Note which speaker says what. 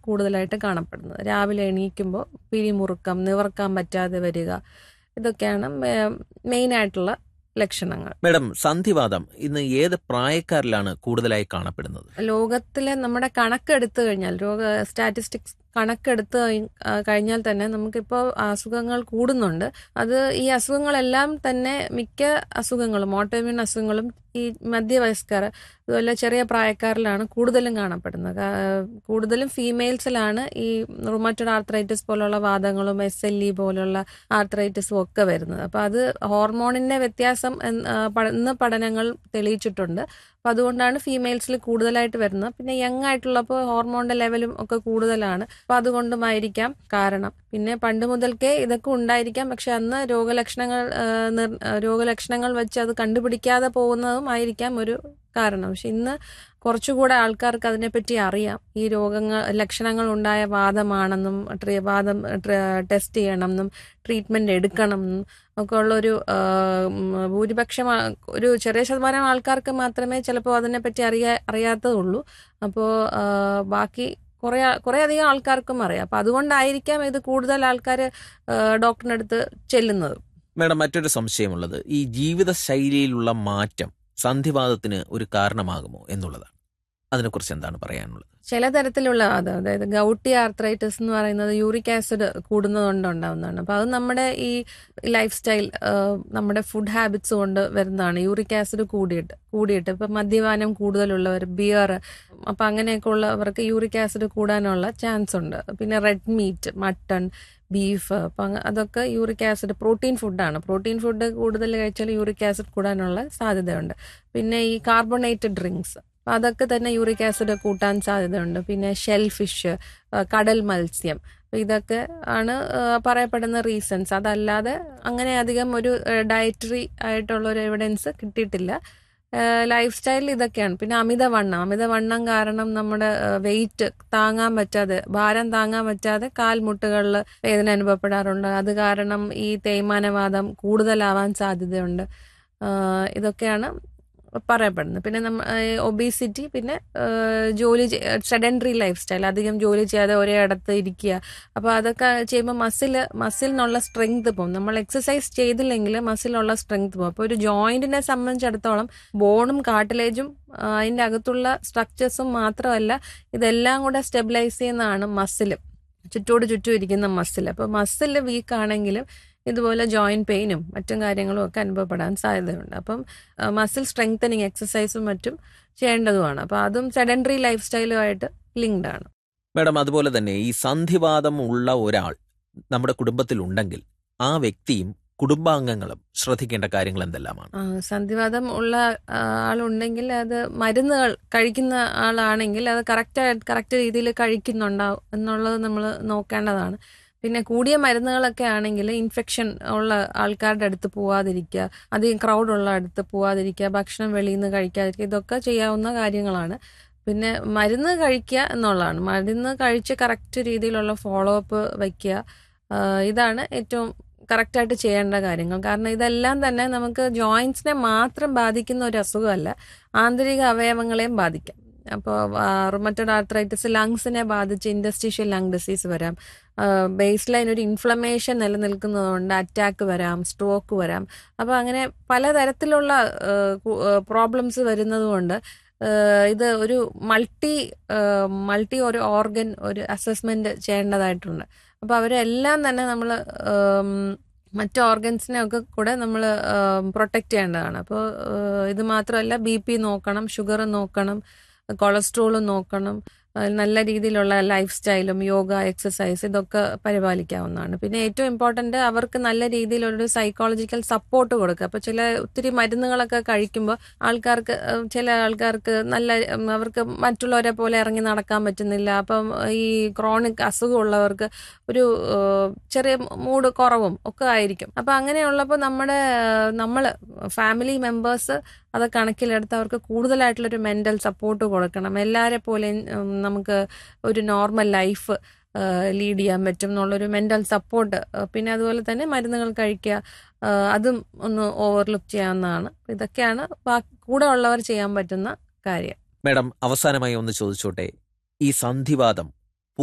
Speaker 1: കൂടുതലായിട്ട് കാണപ്പെടുന്നത് രാവിലെ എണീക്കുമ്പോൾ പിരിമുറുക്കം നിവർക്കാൻ പറ്റാതെ വരിക ഇതൊക്കെയാണ് മെയിൻ ആയിട്ടുള്ള ലക്ഷണങ്ങൾ
Speaker 2: മേഡം സന്ധിവാദം ഇന്ന് ഏത് പ്രായക്കാരിലാണ് കൂടുതലായി കാണപ്പെടുന്നത്
Speaker 1: ലോകത്തിലെ നമ്മുടെ കണക്കെടുത്തു കഴിഞ്ഞാൽ രോഗ സ്റ്റാറ്റിസ്റ്റിക്സ് കണക്കെടുത്ത് കഴി- ആ, കഴിഞ്ഞാൽ തന്നെ നമുക്കിപ്പോൾ അസുഖങ്ങൾ കൂടുന്നുണ്ട് അത് ഈ അസുഖങ്ങളെല്ലാം തന്നെ മിക്ക അസുഖങ്ങളും ഓട്ടോമ്യൂൺ അസുഖങ്ങളും ഈ മധ്യവയസ്കർ അതുപോലെ ചെറിയ പ്രായക്കാരിലാണ് കൂടുതലും കാണപ്പെടുന്നത് കാ- കൂടുതലും ഫീമെയിൽസിലാണ് ഈ റുമറ്റഡ് ആർത്രൈറ്റിസ് പോലുള്ള വാദങ്ങളും എസ് എൽ ഇ പോലുള്ള ആർത്രൈറ്റിസും ഒക്കെ വരുന്നത് അപ്പോൾ അത് ഹോർമോണിന്റെ വ്യത്യാസം എന്ന് ആ, പ- ഇന്ന് പഠനങ്ങൾ തെളിയിച്ചിട്ടുണ്ട് അപ്പോൾ അതുകൊണ്ടാണ് ഫീമെയിൽസിൽ കൂടുതലായിട്ട് വരുന്നത് പിന്നെ യങ് ആയിട്ടുള്ളപ്പോൾ ഹോർമോണിന്റെ ലെവലും ഒക്കെ കൂടുതലാണ് അപ്പോൾ അതുകൊണ്ടുമായിരിക്കാം കാരണം പിന്നെ പണ്ട് മുതൽക്കേ ഇതൊക്കെ ഉണ്ടായിരിക്കാം പക്ഷെ അന്ന് രോഗലക്ഷണങ്ങൾ ആ, നിർ- ആ, രോഗലക്ഷണങ്ങൾ വെച്ച് അത് കണ്ടുപിടിക്കാതെ പോകുന്നതും ആയിരിക്കാം ഒരു കാരണം പക്ഷെ ഇന്ന് കുറച്ചുകൂടെ ആൾക്കാർക്ക് അതിനെപ്പറ്റി അറിയാം ഈ രോഗങ്ങൾ ലക്ഷണങ്ങൾ ഉണ്ടായ വാദമാണെന്നും ട്രീ- വാദം ടെസ്റ്റ് ചെയ്യണമെന്നും ട്രീറ്റ്മെന്റ് എടുക്കണം എന്നും ഒക്കെ ഉള്ളൊരു ആ, ഉം, ഭൂരിപക്ഷം ആ- ഒരു ചെറിയ ശതമാനം ആൾക്കാർക്ക് മാത്രമേ ചിലപ്പോൾ അതിനെപ്പറ്റി അറിയാ അറിയാത്തതുള്ളൂ അപ്പോൾ ബാക്കി കുറെ കുറെ അധികം ആൾക്കാർക്കും അറിയാം അപ്പൊ അതുകൊണ്ടായിരിക്കാം ഇത് കൂടുതൽ ആൾക്കാർ ഡോക്ടറിന്റെ അടുത്ത് ചെല്ലുന്നത്
Speaker 2: മേഡം മറ്റൊരു സംശയമുള്ളത് ഈ ജീവിത ശൈലിയിലുള്ള മാറ്റം സന്ധിവാദത്തിന് ഒരു കാരണമാകുമോ എന്നുള്ളതാണ് അതിനെക്കുറിച്ച് എന്താണ് പറയാനുള്ളത്
Speaker 1: ചില തരത്തിലുള്ള അത് അതായത് ഗൗട്ടി ആർത്രൈറ്റിസ് എന്ന് പറയുന്നത് യൂറിക് ആസിഡ് കൂടുന്നതുകൊണ്ട് ഉണ്ടാവുന്നതാണ് അപ്പൊ അത് നമ്മുടെ ഈ ലൈഫ് സ്റ്റൈൽ നമ്മുടെ ഫുഡ് ഹാബിറ്റ്സ് കൊണ്ട് വരുന്നതാണ് യൂറിക് ആസിഡ് കൂടിയിട്ട് കൂടിയിട്ട് ഇപ്പൊ മദ്യപാനം കൂടുതലുള്ളവർ ബിയർ അപ്പൊ അങ്ങനെയൊക്കെ ഉള്ളവർക്ക് യൂറിക് ആസിഡ് കൂടാനുള്ള ചാൻസ് ഉണ്ട് പിന്നെ റെഡ് മീറ്റ് മട്ടൺ ബീഫ് അപ്പൊ അങ്ങ- അതൊക്കെ യൂറിക് ആസിഡ് പ്രോട്ടീൻ ഫുഡാണ് പ്രോട്ടീൻ ഫുഡ് കൂടുതൽ കഴിച്ചാൽ യൂറിക് ആസിഡ് കൂടാനുള്ള സാധ്യതയുണ്ട് പിന്നെ ഈ കാർബണേറ്റഡ് ഡ്രിങ്ക്സ് അപ്പൊ അതൊക്കെ തന്നെ യൂറിക് ആസിഡ് കൂട്ടാൻ സാധ്യതയുണ്ട് പിന്നെ ഷെൽ ഫിഷ് കടൽ മത്സ്യം അപ്പൊ ഇതൊക്കെ ആണ് ആ, പറയപ്പെടുന്ന റീസൺസ് അതല്ലാതെ അങ്ങനെ അധികം ഒരു ഡയറ്ററി ആയിട്ടുള്ള ഒരു എവിഡൻസ് കിട്ടിയിട്ടില്ല ലൈഫ് സ്റ്റൈൽ ഇതൊക്കെയാണ് പിന്നെ അമിതവണ്ണം അമിതവണ്ണം കാരണം നമ്മുടെ വെയിറ്റ് താങ്ങാൻ പറ്റാതെ ഭാരം താങ്ങാൻ പറ്റാതെ കാൽമുട്ടുകളിൽ വേദന അനുഭവപ്പെടാറുണ്ട് അത് കാരണം ഈ തേയ്മാനവാദം കൂടുതലാവാൻ സാധ്യതയുണ്ട് ആ, ഇതൊക്കെയാണ് പറയപ്പെടുന്നത് പിന്നെ നമ്മ ഒബീസിറ്റി പിന്നെ ആ, ജോലി സെഡൻഡറി ലൈഫ് സ്റ്റൈൽ അധികം ജോലി ചെയ്യാതെ ഒരേ ഇടത്ത് ഇരിക്കുക അപ്പോൾ അതൊക്കെ ചെയ്യുമ്പോൾ മസിൽ മസിലിനുള്ള സ്ട്രെങ്ത് പോകും നമ്മൾ എക്സസൈസ് ചെയ്തില്ലെങ്കിൽ മസിലുള്ള സ്ട്രെങ്ത് പോകും അപ്പോൾ ഒരു ജോയിന്റിനെ സംബന്ധിച്ചിടത്തോളം ബോണും കാട്ടിലേജും അതിൻ്റെ അകത്തുള്ള സ്ട്രക്ചേഴ്സും മാത്രമല്ല ഇതെല്ലാം കൂടെ സ്റ്റെബിലൈസ് ചെയ്യുന്നതാണ് മസിൽ ചുറ്റോട് ചുറ്റും ഇരിക്കുന്ന മസിൽ അപ്പോൾ മസിൽ വീക്ക് ആണെങ്കിലും ഇതുപോലെ ജോയിന്റ് പെയിനും മറ്റും കാര്യങ്ങളും ഒക്കെ അനുഭവപ്പെടാൻ സാധ്യതയുണ്ട് അപ്പം മസിൽ സ്ട്രെങ്തനിങ് എക്സസൈസും മറ്റും ചെയ്യേണ്ടതുമാണ് അപ്പോൾ അതും സെഡൻഡറി ലൈഫ് സ്റ്റൈലുമായിട്ട് ലിങ്ക്ഡ് ആണ്
Speaker 2: മേഡം അതുപോലെ തന്നെ ഈ സന്ധിവാദം ഉള്ള ഒരാൾ നമ്മുടെ കുടുംബത്തിലുണ്ടെങ്കിൽ ആ വ്യക്തിയും കുടുംബാംഗങ്ങളും ശ്രദ്ധിക്കേണ്ട കാര്യങ്ങൾ എന്തെല്ലാമാണ്
Speaker 1: ആ, സന്ധിവാതം ഉള്ള ആ, ആളുണ്ടെങ്കിൽ അത് മരുന്നുകൾ കഴിക്കുന്ന ആളാണെങ്കിൽ അത് കറക്റ്റ് കറക്റ്റ് രീതിയിൽ കഴിക്കുന്നുണ്ടാവും എന്നുള്ളത് നമ്മൾ നോക്കേണ്ടതാണ് പിന്നെ കൂടിയ മരുന്നുകളൊക്കെ ആണെങ്കിൽ ഇൻഫെക്ഷൻ ഉള്ള ആൾക്കാരുടെ അടുത്ത് പോവാതിരിക്കുക അധികം ക്രൗഡ് ഉള്ള അടുത്ത് പോവാതിരിക്കുക ഭക്ഷണം വെളിയിൽ നിന്ന് കഴിക്കാതിരിക്കുക ഇതൊക്കെ ചെയ്യാവുന്ന കാര്യങ്ങളാണ് പിന്നെ മരുന്ന് കഴിക്കുക എന്നുള്ളതാണ് മരുന്ന് കഴിച്ച് കറക്റ്റ് രീതിയിലുള്ള ഫോളോ അപ്പ് വയ്ക്കുക ആ, ഇതാണ് ഏറ്റവും കറക്റ്റായിട്ട് ചെയ്യേണ്ട കാര്യങ്ങൾ കാരണം ഇതെല്ലാം തന്നെ നമുക്ക് ജോയിൻസിനെ മാത്രം ബാധിക്കുന്ന ഒരു അസുഖമല്ല ആന്തരിക അവയവങ്ങളെയും ബാധിക്കാം അപ്പോൾ റുമറ്റഡ് ആർത്രൈറ്റിസ് ലങ്സിനെ ബാധിച്ച് ഇൻഡസ്ട്രീഷ്യൽ ലങ് ഡിസീസ് വരാം ബേസ് ലൈൻ ഒരു ഇൻഫ്ലമേഷൻ നിലനിൽക്കുന്നതുകൊണ്ട് അറ്റാക്ക് വരാം സ്ട്രോക്ക് വരാം അപ്പോൾ അങ്ങനെ പലതരത്തിലുള്ള പ്രോബ്ലംസ് വരുന്നതുകൊണ്ട് ഏഹ് ഇത് ഒരു മൾട്ടി മൾട്ടി ഒരു ഓർഗൻ ഒരു അസസ്മെന്റ് ചെയ്യേണ്ടതായിട്ടുണ്ട് അപ്പോൾ അവരെല്ലാം തന്നെ നമ്മൾ മറ്റ് ഓർഗൻസിനെ ഒക്കെ കൂടെ നമ്മൾ പ്രൊട്ടക്റ്റ് ചെയ്യേണ്ടതാണ് അപ്പോൾ ഇത് മാത്രമല്ല ബി പി നോക്കണം ഷുഗർ നോക്കണം കൊളസ്ട്രോൾ നോക്കണം ഏഹ് നല്ല രീതിയിലുള്ള ലൈഫ് സ്റ്റൈലും യോഗ എക്സസൈസ് ഇതൊക്കെ പരിപാലിക്കാവുന്നതാണ് പിന്നെ ഏറ്റവും ഇമ്പോർട്ടൻ്റ് അവർക്ക് നല്ല രീതിയിലൊരു സൈക്കോളജിക്കൽ സപ്പോർട്ട് കൊടുക്കുക അപ്പോൾ ചില ഒത്തിരി മരുന്നുകളൊക്കെ കഴിക്കുമ്പോൾ ആൾക്കാർക്ക് ഏഹ് ചില ആൾക്കാർക്ക് നല്ല ഉം, അവർക്ക് മറ്റുള്ളവരെ പോലെ ഇറങ്ങി നടക്കാൻ പറ്റുന്നില്ല അപ്പം ഈ ക്രോണിക് അസുഖമുള്ളവർക്ക് ഒരു ഏഹ്, ചെറിയ മൂഡ് കുറവും ഒക്കെ ആയിരിക്കും അപ്പം അങ്ങനെയുള്ളപ്പോൾ നമ്മുടെ നമ്മൾ ഫാമിലി മെമ്പേഴ്സ് അത് കണക്കിലെടുത്ത് അവർക്ക് കൂടുതലായിട്ടുള്ളൊരു മെന്റൽ സപ്പോർട്ട് കൊടുക്കണം എല്ലാവരെ പോലെയും ഉം, നമുക്ക് ഒരു നോർമൽ ലൈഫ് ലീഡ് ചെയ്യാൻ പറ്റും എന്നുള്ളൊരു മെന്റൽ സപ്പോർട്ട് പിന്നെ അതുപോലെ തന്നെ മരുന്നുകൾ കഴിക്കുക ആ, അതും ഒന്ന് ഓവർലുക്ക് ചെയ്യാവുന്നതാണ് ഇതൊക്കെയാണ് ബാ- കൂടെ ഉള്ളവർ ചെയ്യാൻ പറ്റുന്ന കാര്യം
Speaker 2: മേഡം അവസാനമായി ഒന്ന് ചോദിച്ചോട്ടെ ഈ സന്ധിവാദം